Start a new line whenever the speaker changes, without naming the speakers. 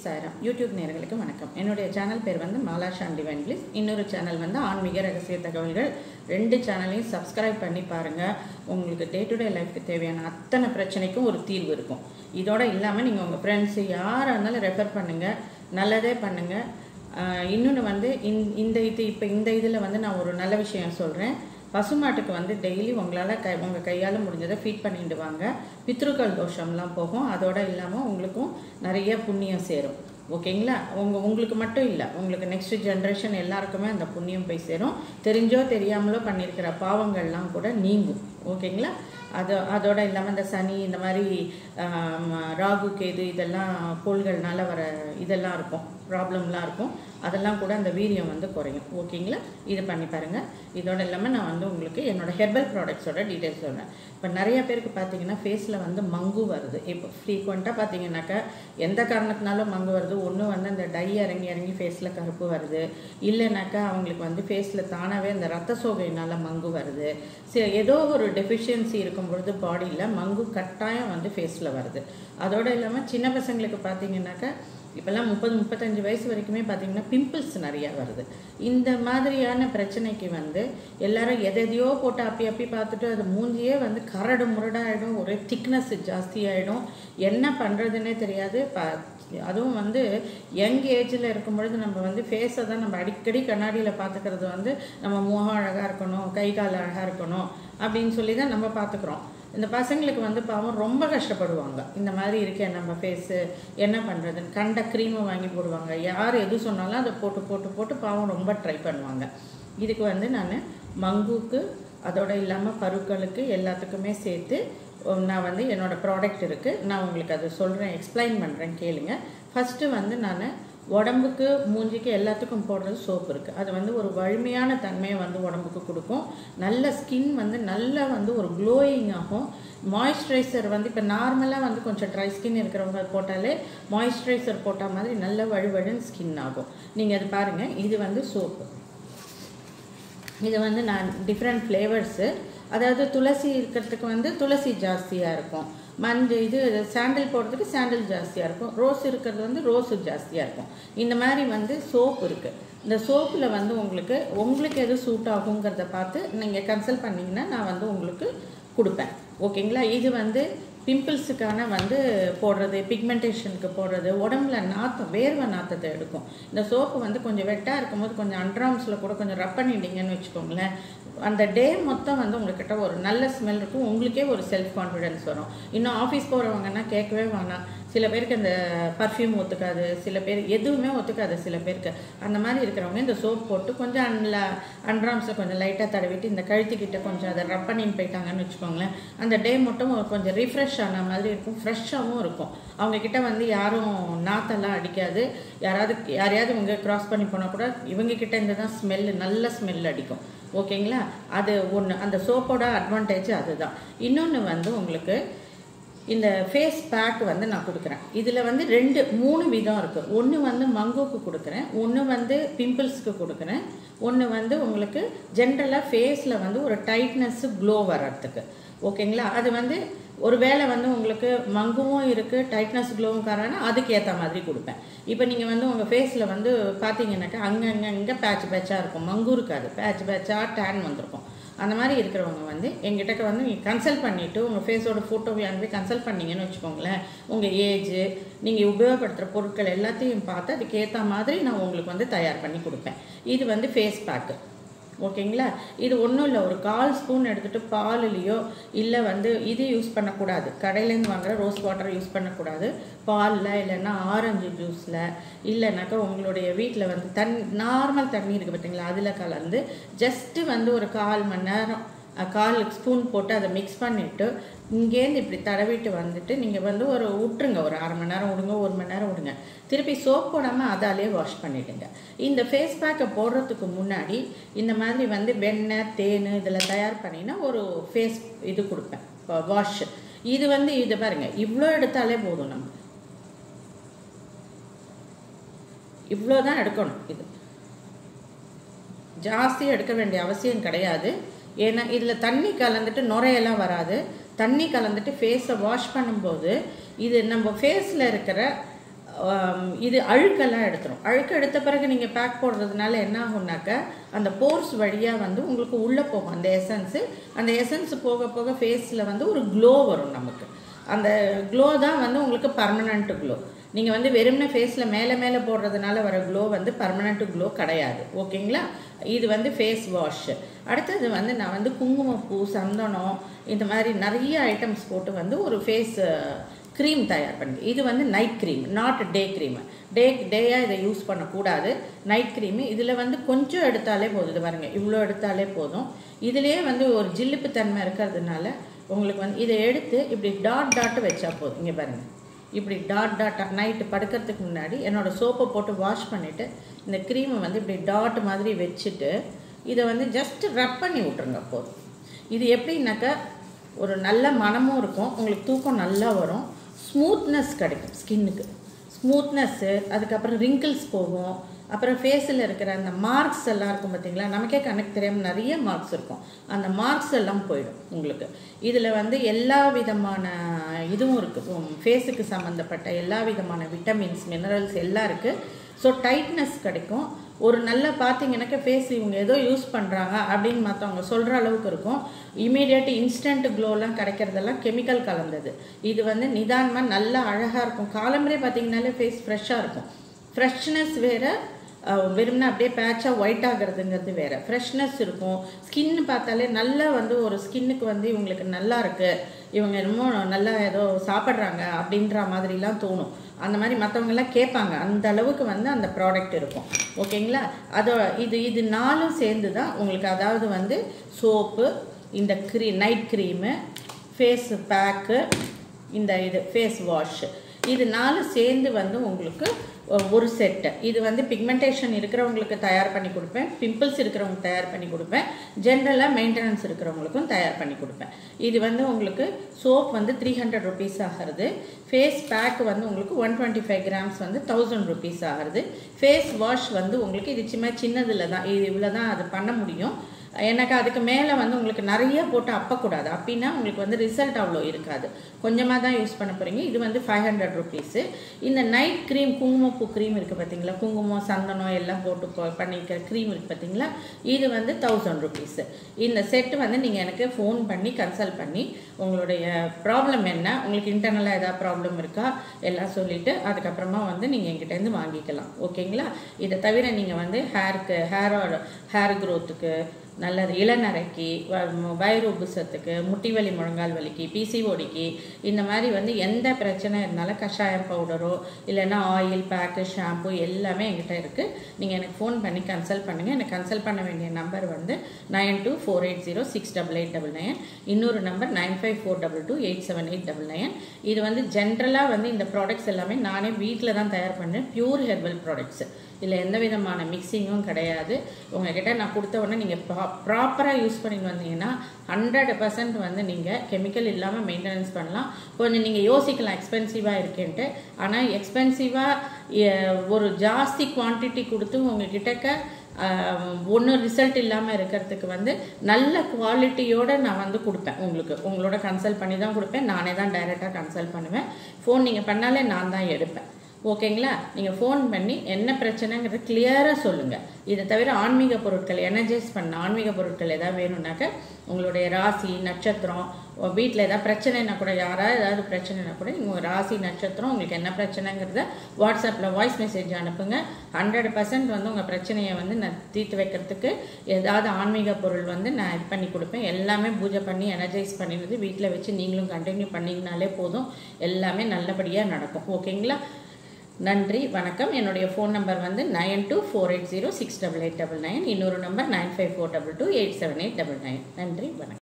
சாரம் யூடியூப் நேயர்களுக்கு வணக்கம் என்னுடைய சேனல் பேர் வந்து மாலா ஷான் டிவைன் பிளிஸ் இன்னொரு சேனல் வந்து ஆன்மீக ரகசிய தகவல்கள் ரெண்டு சேனலையும் சப்ஸ்கிரைப் பண்ணி பாருங்கள் உங்களுக்கு டே டு டே லைஃப்க்கு தேவையான அத்தனை பிரச்சனைக்கும் ஒரு தீர்வு இருக்கும் இதோட இல்லாமல் நீங்கள் உங்கள் ஃப்ரெண்ட்ஸு யாராக இருந்தாலும் ரெஃபர் பண்ணுங்கள் நல்லதே பண்ணுங்கள் இன்னொன்று வந்து இந் இந்த இது இப்போ இந்த இதில் வந்து நான் ஒரு நல்ல விஷயம் சொல்கிறேன் பசுமாட்டுக்கு வந்து டெய்லி உங்களால் கை உங்கள் கையால் முடிஞ்சதை ஃபீட் பண்ணிட்டு வாங்க பித்ருக்கள் தோஷம்லாம் போகும் அதோட இல்லாமல் உங்களுக்கும் நிறைய புண்ணியம் சேரும் ஓகேங்களா உங்கள் உங்களுக்கு மட்டும் இல்லை உங்களுக்கு நெக்ஸ்ட் ஜென்ரேஷன் எல்லாருக்குமே அந்த புண்ணியம் போய் சேரும் தெரிஞ்சோ தெரியாமலோ பண்ணியிருக்கிற பாவங்கள்லாம் கூட நீங்கும் ஓகேங்களா அது அதோட இல்லாமல் இந்த சனி இந்த மாதிரி ஆம், ராகு கேது இதெல்லாம் கோள்கள்னால வர இதெல்லாம் இருக்கும் ப்ராப்ளம்லாம் இருக்கும் அதெல்லாம் கூட அந்த வீரியம் வந்து குறையும் ஓகேங்களா இது பண்ணி பாருங்கள் இதோட இல்லாமல் நான் வந்து உங்களுக்கு என்னோட ஹெர்பல் ப்ராடக்ட்ஸோட டீட்டெயில்ஸ் சொல்கிறேன் இப்போ நிறைய பேருக்கு பார்த்தீங்கன்னா ஃபேஸில் வந்து மங்கு வருது இப்போ ஃப்ரீக்வெண்ட்டாக பார்த்தீங்கன்னாக்கா எந்த காரணத்தினாலும் மங்கு வருது ஒன்று வந்து அந்த டை இறங்கி இறங்கி ஃபேஸில் கருப்பு வருது இல்லைனாக்கா அவங்களுக்கு வந்து ஃபேஸில் தானாகவே அந்த ரத்த சோகையினால் மங்கு வருது சரி ஏதோ ஒரு டெஃபிஷியன்சி இருக்கும் பொழுது பாடியில் மங்கு கட்டாயம் வந்து ஃபேஸில் வருது அதோட இல்லாமல் சின்ன பசங்களுக்கு பார்த்தீங்கன்னாக்கா இப்போல்லாம் முப்பது முப்பத்தஞ்சு வயசு வரைக்குமே பார்த்தீங்கன்னா பிம்பிள்ஸ் நிறையா வருது இந்த மாதிரியான பிரச்சனைக்கு வந்து எல்லாரும் எதையோ போட்டு அப்பி அப்பி பார்த்துட்டு அது மூஞ்சியே வந்து கரடு முரடாயிடும் ஒரே திக்னஸ் ஜாஸ்தியாகிடும் என்ன பண்ணுறதுன்னே தெரியாது ப அதுவும் வந்து யங் ஏஜில் இருக்கும் பொழுது நம்ம வந்து ஃபேஸை தான் நம்ம அடிக்கடி கண்ணாடியில் பார்த்துக்கிறது வந்து நம்ம முகம் அழகாக இருக்கணும் கை கால் அழகாக இருக்கணும் அப்படின்னு சொல்லி தான் நம்ம பார்த்துக்குறோம் இந்த பசங்களுக்கு வந்து பாவம் ரொம்ப கஷ்டப்படுவாங்க இந்த மாதிரி இருக்கேன் நம்ம ஃபேஸு என்ன பண்ணுறதுன்னு கண்ட க்ரீமை வாங்கி போடுவாங்க யார் எது சொன்னாலும் அதை போட்டு போட்டு போட்டு பாவம் ரொம்ப ட்ரை பண்ணுவாங்க இதுக்கு வந்து நான் மங்குக்கு அதோட இல்லாமல் பருக்களுக்கு எல்லாத்துக்குமே சேர்த்து உம், நான் வந்து என்னோடய ப்ராடக்ட் இருக்குது நான் உங்களுக்கு அதை சொல்கிறேன் எக்ஸ்பிளைன் பண்ணுறேன் கேளுங்க ஃபஸ்ட்டு வந்து நான் உடம்புக்கு மூஞ்சிக்கு எல்லாத்துக்கும் போடுறது சோப்பு இருக்குது அது வந்து ஒரு வலிமையான தன்மையை வந்து உடம்புக்கு கொடுக்கும் நல்ல ஸ்கின் வந்து நல்லா வந்து ஒரு க்ளோயிங் ஆகும் மாய்ஸ்சரைசர் வந்து இப்போ நார்மலாக வந்து கொஞ்சம் ட்ரை ஸ்கின் இருக்கிறவங்க அது போட்டாலே மாய்ஸ்சரைசர் போட்ட மாதிரி நல்ல வழுவழுன்னு ஸ்கின் ஆகும் நீங்கள் அது பாருங்கள் இது வந்து சோப்பு இது வந்து நான் டிஃப்ரெண்ட் ஃப்ளேவர்ஸு அதாவது துளசி இருக்கிறதுக்கு வந்து துளசி ஜாஸ்தியாக இருக்கும் மஞ்சள் இது சாண்டில் போடுறதுக்கு சாண்டில் ஜாஸ்தியாக இருக்கும் ரோஸ் இருக்கிறது வந்து ரோஸு ஜாஸ்தியாக இருக்கும் இந்த மாதிரி வந்து சோப் இருக்குது இந்த சோப்பில் வந்து உங்களுக்கு உங்களுக்கு எது சூட் ஆகுங்கிறத பார்த்து நீங்கள் கன்சல்ட் பண்ணிங்கன்னா நான் வந்து உங்களுக்கு கொடுப்பேன் ஓகேங்களா இது வந்து பிம்பிள்ஸுக்கான வந்து போடுறது பிக்மெண்டேஷனுக்கு போடுறது உடம்புல நாத்தம் வேர்வை நாத்தத்தை எடுக்கும் இந்த சோப்பு வந்து கொஞ்சம் வெட்டாக இருக்கும்போது கொஞ்சம் அண்ட்ராம்ஸில் கூட கொஞ்சம் ரப் பண்ணிட்டீங்கன்னு வச்சுக்கோங்களேன் அந்த டே மொத்தம் வந்து உங்கள்கிட்ட ஒரு நல்ல ஸ்மெல் இருக்கும் உங்களுக்கே ஒரு செல்ஃப் கான்ஃபிடென்ஸ் வரும் இன்னும் ஆஃபீஸ் போகிறவங்கன்னா கேட்கவே வேணாம் சில பேருக்கு இந்த பர்ஃப்யூம் ஒத்துக்காது சில பேர் எதுவுமே ஒத்துக்காது சில பேருக்கு அந்த மாதிரி இருக்கிறவங்க இந்த சோப் போட்டு கொஞ்சம் அன்ல அண்ட்ராம்ஸை கொஞ்சம் லைட்டாக தடவிட்டு இந்த கழுத்துக்கிட்ட கொஞ்சம் அதை ரப் பண்ணின்னு போயிட்டாங்கன்னு வச்சுக்கோங்களேன் அந்த டே மட்டும் கொஞ்சம் ரிஃப்ரெஷ் ஆன மாதிரி இருக்கும் ஃப்ரெஷ்ஷாகவும் இருக்கும் அவங்க கிட்ட வந்து யாரும் நாத்தெல்லாம் அடிக்காது யாராவது யாரையாவது இவங்க கிராஸ் பண்ணி போனால் கூட இவங்க கிட்ட இருந்து தான் ஸ்மெல்லு நல்ல ஸ்மெல் அடிக்கும் ஓகேங்களா அது ஒன்று அந்த சோப்போட அட்வான்டேஜ் அதுதான் இன்னொன்று வந்து உங்களுக்கு இந்த ஃபேஸ் பேக் வந்து நான் கொடுக்குறேன் இதில் வந்து ரெண்டு மூணு விதம் இருக்குது ஒன்று வந்து மங்குக்கு கொடுக்குறேன் ஒன்று வந்து பிம்பிள்ஸ்க்கு கொடுக்குறேன் ஒன்று வந்து உங்களுக்கு ஜென்ரலாக ஃபேஸில் வந்து ஒரு டைட்னஸ்ஸு க்ளோ வர்றதுக்கு ஓகேங்களா அது வந்து ஒரு வேளை வந்து உங்களுக்கு மங்குவும் இருக்குது டைட்னஸ் க்ளோவும் காரணம் அதுக்கு ஏற்ற மாதிரி கொடுப்பேன் இப்போ நீங்கள் வந்து உங்கள் ஃபேஸில் வந்து பார்த்தீங்கன்னாக்கா அங்கே அங்கே இங்கே பேட்ச் பேட்சாக இருக்கும் மங்கு இருக்காது பேட்ச் பேட்சாக டேன் வந்திருக்கும் அந்த மாதிரி இருக்கிறவங்க வந்து எங்கிட்ட வந்து நீங்கள் கன்சல்ட் பண்ணிவிட்டு உங்கள் ஃபேஸோட ஃபோட்டோவை அனுப்பி கன்சல்ட் பண்ணீங்கன்னு வச்சுக்கோங்களேன் உங்கள் ஏஜு நீங்கள் உபயோகப்படுத்துகிற பொருட்கள் எல்லாத்தையும் பார்த்து அதுக்கு ஏற்ற மாதிரி நான் உங்களுக்கு வந்து தயார் பண்ணி கொடுப்பேன் இது வந்து ஃபேஸ் பேக்கு ஓகேங்களா இது ஒன்றும் இல்லை ஒரு கால் ஸ்பூன் எடுத்துகிட்டு பாலுலேயோ இல்லை வந்து இது யூஸ் பண்ணக்கூடாது கடையிலேருந்து வாங்குற ரோஸ் வாட்டர் யூஸ் பண்ணக்கூடாது பாலில் இல்லைன்னா ஆரஞ்சு ஜூஸில் இல்லைனாக்கா உங்களுடைய வீட்டில் வந்து தண் நார்மல் தண்ணி இருக்குது பார்த்தீங்களா அதில் கலந்து ஜஸ்ட்டு வந்து ஒரு கால் மணி நேரம் அஹ், கால் ஸ்பூன் போட்டு அதை மிக்ஸ் பண்ணிவிட்டு இங்கேருந்து இப்படி தடவிட்டு வந்துட்டு நீங்கள் வந்து ஒரு விட்டுருங்க ஒரு அரை மணி நேரம் விடுங்க ஒரு மணி நேரம் விடுங்க திருப்பி சோப் போடாமல் அதாலே வாஷ் பண்ணிடுங்க இந்த ஃபேஸ் பேக்கை போடுறதுக்கு முன்னாடி இந்த மாதிரி வந்து வெண்ணெய் தேன் இதில் தயார் பண்ணினா ஒரு ஃபேஸ் இது கொடுப்பேன் வாஷ் இது வந்து இது பாருங்க இவ்வளோ எடுத்தாலே போதும் நம்ம இவ்வளோ தான் எடுக்கணும் இது ஜாஸ்தி எடுக்க வேண்டிய அவசியம் கிடையாது ஏன்னா இதில் தண்ணி கலந்துட்டு நுரையெல்லாம் வராது தண்ணி கலந்துட்டு ஃபேஸை வாஷ் பண்ணும்போது இது நம்ம ஃபேஸில் இருக்கிற ஆம், இது அழுக்கெல்லாம் எடுத்துரும் அழுக்கு எடுத்த பிறகு நீங்கள் பேக் போடுறதுனால என்ன ஆகும்னாக்கா அந்த போர்ஸ் வழியாக வந்து உங்களுக்கு உள்ளே போகும் அந்த எசன்ஸு அந்த எசன்ஸ் போக போக ஃபேஸில் வந்து ஒரு க்ளோ வரும் நமக்கு அந்த க்ளோ தான் வந்து உங்களுக்கு பர்மனண்ட் க்ளோ நீங்கள் வந்து வெறுமனே ஃபேஸில் மேலே மேலே போடுறதுனால வர க்ளோ வந்து பர்மனண்ட் க்ளோ கிடையாது ஓகேங்களா இது வந்து ஃபேஸ் வாஷ் அடுத்தது வந்து நான் வந்து குங்குமப்பூ சந்தனம் இந்த மாதிரி நிறைய ஐட்டம்ஸ் போட்டு வந்து ஒரு ஃபேஸ் க்ரீம் தயார் பண்ணி இது வந்து night cream not day cream day டேயாக இதை யூஸ் பண்ணக்கூடாது நைட் க்ரீமு இதில் வந்து கொஞ்சம் எடுத்தாலே போதும் இது பாருங்க இவ்வளோ எடுத்தாலே போதும் இதுலேயே வந்து ஒரு ஜில்லுப்பு தன்மை இருக்கிறதுனால உங்களுக்கு வந்து இதை எடுத்து இப்படி டாட் டாட் வச்சா போதும் இங்கே பாருங்கள் இப்படி டாட் டாட் நைட்டு படுக்கிறதுக்கு முன்னாடி என்னோடய சோப்பை போட்டு வாஷ் பண்ணிவிட்டு இந்த க்ரீமை வந்து இப்படி டாட் மாதிரி வச்சுட்டு இதை வந்து ஜஸ்ட் ரப் பண்ணி விட்ருங்க போதும் இது எப்படின்னாக்கா ஒரு நல்ல மனமும் இருக்கும் உங்களுக்கு தூக்கம் நல்லா வரும் ஸ்மூத்னஸ் கிடைக்கும் ஸ்கின்னுக்கு ஸ்மூத்னஸ்ஸு அதுக்கப்புறம் ரிங்கிள்ஸ் போகும் அப்புறம் ஃபேஸில் இருக்கிற அந்த மார்க்ஸ் எல்லாம் இருக்கும் பார்த்தீங்களா நமக்கே கணக்கு தெரியாமல் நிறைய மார்க்ஸ் இருக்கும் அந்த மார்க்ஸ் எல்லாம் போயிடும் உங்களுக்கு இதில் வந்து எல்லா விதமான இதுவும் இருக்குது ஃபேஸுக்கு சம்மந்தப்பட்ட எல்லா விதமான விட்டமின்ஸ் மினரல்ஸ் எல்லாம் இருக்குது ஸோ டைட்னஸ் கிடைக்கும் ஒரு நல்ல பார்த்தீங்கன்னாக்கா ஃபேஸ் இவங்க ஏதோ யூஸ் பண்ணுறாங்க அப்படின்னு மற்றவங்க சொல்கிற அளவுக்கு இருக்கும் இமீடியட் இன்ஸ்டன்ட் க்ளோலாம் கிடைக்கிறதெல்லாம் கெமிக்கல் கலந்தது இது வந்து நிதானமாக நல்லா அழகாக இருக்கும் காலம்பரே பார்த்தீங்கன்னாலே ஃபேஸ் ஃப்ரெஷ்ஷாக இருக்கும் ஃப்ரெஷ்னஸ் வேறு வெறும்னா அப்படியே பேட்சாக ஒயிட் ஆகுறதுங்கிறது வேறு ஃப்ரெஷ்னஸ் இருக்கும் ஸ்கின்னு பார்த்தாலே நல்லா வந்து ஒரு ஸ்கின்னுக்கு வந்து இவங்களுக்கு நல்லா இருக்குது இவங்க என்னமோ நல்லா ஏதோ சாப்பிட்றாங்க அப்படின்ற மாதிரிலாம் தோணும் அந்த மாதிரி மற்றவங்கெல்லாம் கேட்பாங்க அந்த அளவுக்கு வந்து அந்த ப்ராடக்ட் இருக்கும் ஓகேங்களா அதோ இது இது நாலும் சேர்ந்து தான் உங்களுக்கு அதாவது வந்து சோப்பு இந்த க்ரீ நைட் க்ரீமு ஃபேஸ் பேக்கு இந்த இது ஃபேஸ் வாஷ் இது நாலு சேர்ந்து வந்து உங்களுக்கு ஒ- ஒரு செட்டு இது வந்து பிக்மெண்டேஷன் இருக்கிறவங்களுக்கு தயார் பண்ணி கொடுப்பேன் பிம்பிள்ஸ் இருக்கிறவங்க தயார் பண்ணி கொடுப்பேன் ஜென்ரலாக மெயின்டெனன்ஸ் இருக்கிறவங்களுக்கும் தயார் பண்ணி கொடுப்பேன் இது வந்து உங்களுக்கு சோப் வந்து த்ரீ ஹண்ட்ரட் ருபீஸ் ஆகிறது ஃபேஸ் பேக் வந்து உங்களுக்கு ஒன் டுவெண்ட்டி ஃபைவ் கிராம்ஸ் வந்து தௌசண்ட் ருபீஸ் ஆகிறது ஃபேஸ் வாஷ் வந்து உங்களுக்கு இது சும்மா சின்னதில் தான் இது இவ்வளோ தான் அது பண்ண முடியும் எனக்கு அதுக்கு மேலே வந்து உங்களுக்கு நிறைய போட்டு அப்பக்கூடாது அப்படின்னா உங்களுக்கு வந்து ரிசல்ட் அவ்வளோ இருக்காது கொஞ்சமாக தான் யூஸ் பண்ண போகிறீங்க இது வந்து ஃபைவ் ஹண்ட்ரட் ருபீஸு இந்த நைட் க்ரீம் குங்குமப்பூ க்ரீம் இருக்குது பார்த்தீங்களா குங்குமம் சந்தனம் எல்லாம் போட்டு போ- பண்ணிக்கிற க்ரீம் இருக்குது பார்த்தீங்களா இது வந்து தௌசண்ட் ருபீஸு இந்த செட்டு வந்து நீங்கள் எனக்கு ஃபோன் பண்ணி கன்சல்ட் பண்ணி உங்களுடைய ப்ராப்ளம் என்ன உங்களுக்கு இன்டர்னலாக ஏதாவது ப்ராப்ளம் இருக்கா எல்லாம் சொல்லிவிட்டு அதுக்கப்புறமா வந்து நீங்கள் எங்கிட்டேருந்து வாங்கிக்கலாம் ஓகேங்களா இதை தவிர நீங்கள் வந்து ஹேருக்கு ஹேர் ஹேர் க்ரோத்துக்கு நல்லது இளநரைக்கு வ- வயிறு உபுசத்துக்கு முட்டி வலி முழங்கால் வலிக்கு பிசிஓடிக்கு இந்த மாதிரி வந்து எந்த பிரச்சனை இருந்தாலும் கஷாயம் பவுடரோ இல்லைன்னா ஆயில் பேக்கு ஷாம்பு எல்லாமே என்கிட்ட இருக்குது நீங்கள் எனக்கு ஃபோன் பண்ணி கன்சல்ட் பண்ணுங்கள் எனக்கு கன்சல்ட் பண்ண வேண்டிய நம்பர் வந்து nine two four eight zero six double eight double nine இன்னொரு number nine five four double two eight seven eight double nine இது வந்து ஜென்ரலாக வந்து இந்த ப்ராடக்ட்ஸ் எல்லாமே நானே வீட்டில் தான் தயார் பண்ணேன் பியூர் ஹெர்பல் ப்ராடக்ட்ஸ் இதில் எந்த விதமான மிக்சிங்கும் கிடையாது உங்ககிட்ட நான் கொடுத்த உடனே நீங்கள் ப்ரா ப்ராப்பராக யூஸ் பண்ணிட்டு வந்தீங்கன்னா ஹண்ட்ரட் பர்சன்ட் வந்து நீங்கள் கெமிக்கல் இல்லாமல் மெயின்டெனன்ஸ் பண்ணலாம் கொஞ்சம் நீங்கள் யோசிக்கலாம் எக்ஸ்பென்சிவாக இருக்கேன்ட்டு ஆனால் எக்ஸ்பென்சிவாக ஒரு ஜாஸ்தி குவான்டிட்டி கொடுத்து உங்ககிட்டக்க ஒன்றும் ரிசல்ட் இல்லாமல் இருக்கிறதுக்கு வந்து நல்ல குவாலிட்டியோடு நான் வந்து கொடுப்பேன் உங்களுக்கு உங்களோட கன்சல்ட் பண்ணி தான் கொடுப்பேன் நானே தான் டைரெக்டாக கன்சல்ட் பண்ணுவேன் ஃபோன் நீங்கள் பண்ணாலே நான் தான் எடுப்பேன் ஓகேங்களா நீங்கள் ஃபோன் பண்ணி என்ன பிரச்சனைங்கிறத கிளியராக சொல்லுங்கள் இதை தவிர ஆன்மீக பொருட்கள் எனர்ஜைஸ் பண்ண ஆன்மீக பொருட்கள் ஏதாவது வேணும்னாக்க உங்களுடைய ராசி நட்சத்திரம் வீட்டில் ஏதாவது பிரச்சனைனா கூட யாராவது ஏதாவது பிரச்சனைனா கூட உங்கள் ராசி நட்சத்திரம் உங்களுக்கு என்ன பிரச்சனைங்கிறத வாட்ஸ்அப்பில் வாய்ஸ் மெசேஜ் அனுப்புங்க ஹண்ட்ரட் பர்சன்ட் வந்து உங்கள் பிரச்சனையை வந்து நான் தீர்த்து வைக்கிறதுக்கு ஏதாவது ஆன்மீக பொருள் வந்து நான் இது பண்ணி கொடுப்பேன் எல்லாமே பூஜை பண்ணி எனர்ஜைஸ் பண்ணிடுறது வீட்டில் வச்சு நீங்களும் கண்டினியூ பண்ணிங்கனாலே போதும் எல்லாமே நல்லபடியாக நடக்கும் ஓகேங்களா நன்றி வணக்கம் என்னுடைய ஃபோன் நம்பர் வந்து nine two four eight zero six double eight double nine இன்னொரு number nine five four double two eight seven eight double nine நன்றி வணக்கம்